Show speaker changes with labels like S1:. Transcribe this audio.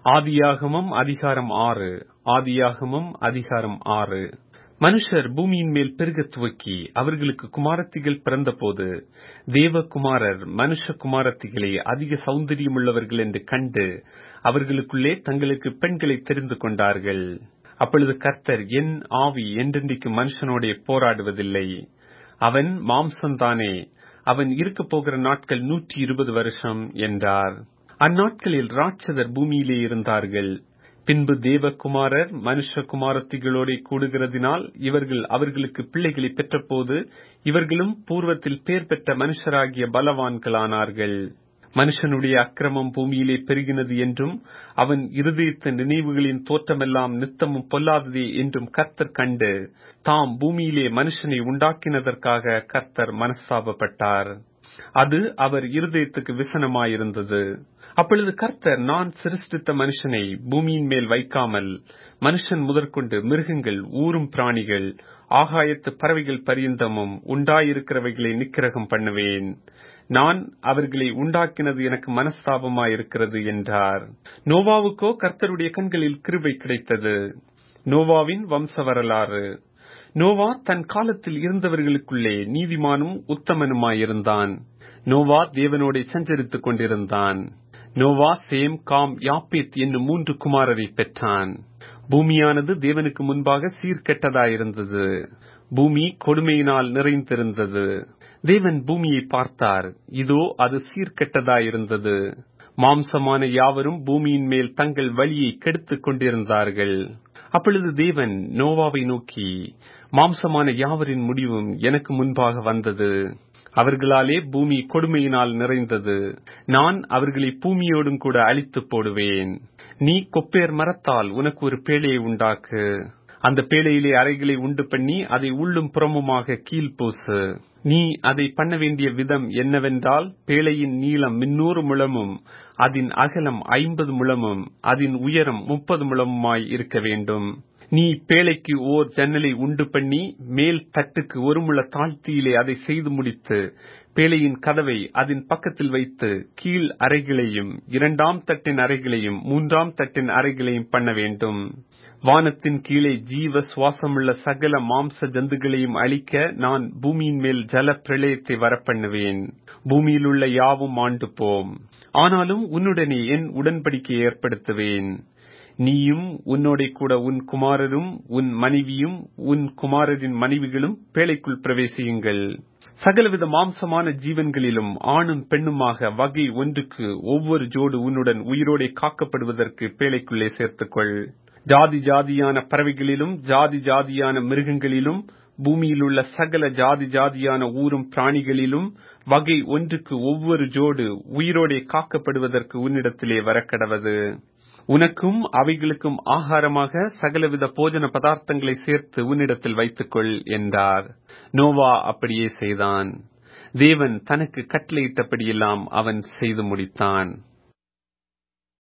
S1: ஆதியாகமம் அதிகாரம் ஆறு ஆதியாகமம் அதிகாரம் ஆறு மனுஷர் பூமியின் மேல் பெருகத் துவக்கி அவர்களுக்கு குமாரத்திகள் பிறந்தபோது தேவகுமாரர் மனுஷ குமாரத்திகளே அதிக சௌந்தரியமுள்ளவர்கள் என்று கண்டு அவர்களுக்குள்ளே தங்களுக்கு பெண்களை தெரிந்து கொண்டார்கள் அப்பொழுது கர்த்தர் என் ஆவி என்றென்றைக்கு மனுஷனோடே போராடுவதில்லை அவன் மாம்சம்தானே அவன் இருக்கப் போகிற நாட்கள் நூற்றி இருபது வருஷம் என்றார் அந்நாட்களில் ராட்சதர் பூமியிலே இருந்தார்கள் பின்பு தேவகுமாரர் மனுஷ குமாரத்திகளோட கூடுகிறதினால் இவர்கள் அவர்களுக்கு பிள்ளைகளை பெற்றபோது இவர்களும் பூர்வத்தில் பேர் பெற்ற மனுஷராகிய பலவான்களானார்கள் மனுஷனுடைய அக்கிரமம் பூமியிலே பெருகினது என்றும் அவன் இருதயத்த நினைவுகளின் தோற்றமெல்லாம் நித்தமும் பொல்லாததே என்றும் கர்த்தர் கண்டு தாம் பூமியிலே மனுஷனை உண்டாக்கினதற்காக கர்த்தர் மனஸ்தாபப்பட்டார் அது அவர் இருதயத்துக்கு விசனமாயிருந்தது அப்பொழுது கர்த்தர் நான் சிருஷ்டித்த மனுஷனை பூமியின் மேல் வைக்காமல் மனுஷன் முதற்கொண்டு மிருகங்கள் ஊரும் பிராணிகள் ஆகாயத்து பறவைகள் பரியந்தமும் உண்டாயிருக்கிறவைகளை நிக்கிரகம் பண்ணுவேன் நான் அவர்களை உண்டாக்கினது எனக்கு மனஸ்தாபமாயிருக்கிறது என்றார் நோவாவுக்கோ கர்த்தருடைய கண்களில் கிருபை கிடைத்தது நோவாவின் வம்ச வரலாறு நோவா தன் காலத்தில் இருந்தவர்களுக்குள்ளே நீதிமானும் உத்தமனுமாயிருந்தான் நோவா தேவனோட சஞ்சரித்துக் கொண்டிருந்தான் நோவா சேம் காம் யாப்பேத் என்னும் மூன்று குமாரரை பெற்றான் பூமியானது தேவனுக்கு முன்பாக சீர்கெட்டதாயிருந்தது பூமி கொடுமையினால் நிறைந்திருந்தது தேவன் பூமியை பார்த்தார் இதோ அது சீர்கெட்டதாயிருந்தது மாம்சமான யாவரும் பூமியின் மேல் தங்கள் வழியை கெடுத்துக் கொண்டிருந்தார்கள் அப்பொழுது தேவன் நோவாவை நோக்கி மாம்சமான யாவரின் முடிவும் எனக்கு முன்பாக வந்தது அவர்களாலே பூமி கொடுமையினால் நிறைந்தது நான் அவர்களை பூமியோடும் கூட அழித்து போடுவேன் நீ கொப்பேர் மரத்தால் உனக்கு ஒரு பேழையை உண்டாக்கு அந்த பேழையிலே அறைகளை உண்டு பண்ணி அதை உள்ளும் புறமுமாக கீழ்பூசு நீ அதை பண்ண வேண்டிய விதம் என்னவென்றால் பேழையின் நீளம் முன்னூறு முழமும் அதன் அகலம் ஐம்பது முழமும் அதன் உயரம் முப்பது முழமுமாய் இருக்க வேண்டும் நீ பேழைக்கு ஓர் ஜன்னலை உண்டு பண்ணி மேல் தட்டுக்கு ஒரு முள தாழ்த்தியிலே அதை செய்து முடித்து பேழையின் கதவை அதன் பக்கத்தில் வைத்து கீழ் அறைகளையும் இரண்டாம் தட்டின் அறைகளையும் மூன்றாம் தட்டின் அறைகளையும் பண்ண வேண்டும் வானத்தின் கீழே ஜீவ சுவாசமுள்ள சகல மாம்ச ஜந்துகளையும் அழிக்க நான் பூமியின் மேல் ஜல பிரளயத்தை வரப்பண்ணுவேன் பூமியில் உள்ள யாவும் ஆண்டு போம் ஆனாலும் உன்னுடனே என் உடன்படிக்கை ஏற்படுத்துவேன் நீயும் உன்னோட கூட உன் குமாரரும் உன் மனைவியும் உன் குமாரரின் மனைவிகளும் பேழைக்குள் பிரவேசியுங்கள் சகலவித மாம்சமான ஜீவன்களிலும் ஆணும் பெண்ணுமாக வகை ஒன்றுக்கு ஒவ்வொரு ஜோடு உன்னுடன் உயிரோടെ காக்கப்படுவதற்கு பேழைக்குள்ளே சேர்த்துக்கொள் ஜாதி ஜாதியான பறவைகளிலும் ஜாதி ஜாதியான மிருகங்களிலும் பூமியில் உள்ள சகல ஜாதி ஜாதியான ஊரும் பிராணிகளிலும் வகை ஒன்றுக்கு ஒவ்வொரு ஜோடு உயிரோടെ காக்கப்படுவதற்கு உன்னிடத்திலே வரக்கடவது உனக்கும் அவைகளுக்கும் ஆகாரமாக சகலவித போஜன பதார்த்தங்களை சேர்த்து உன்னிடத்தில் வைத்துக்கொள் என்றார் நோவா அப்படியே செய்தான் தேவன் தனக்கு கட்டளையிட்டபடியெல்லாம் அவன் செய்து முடித்தான்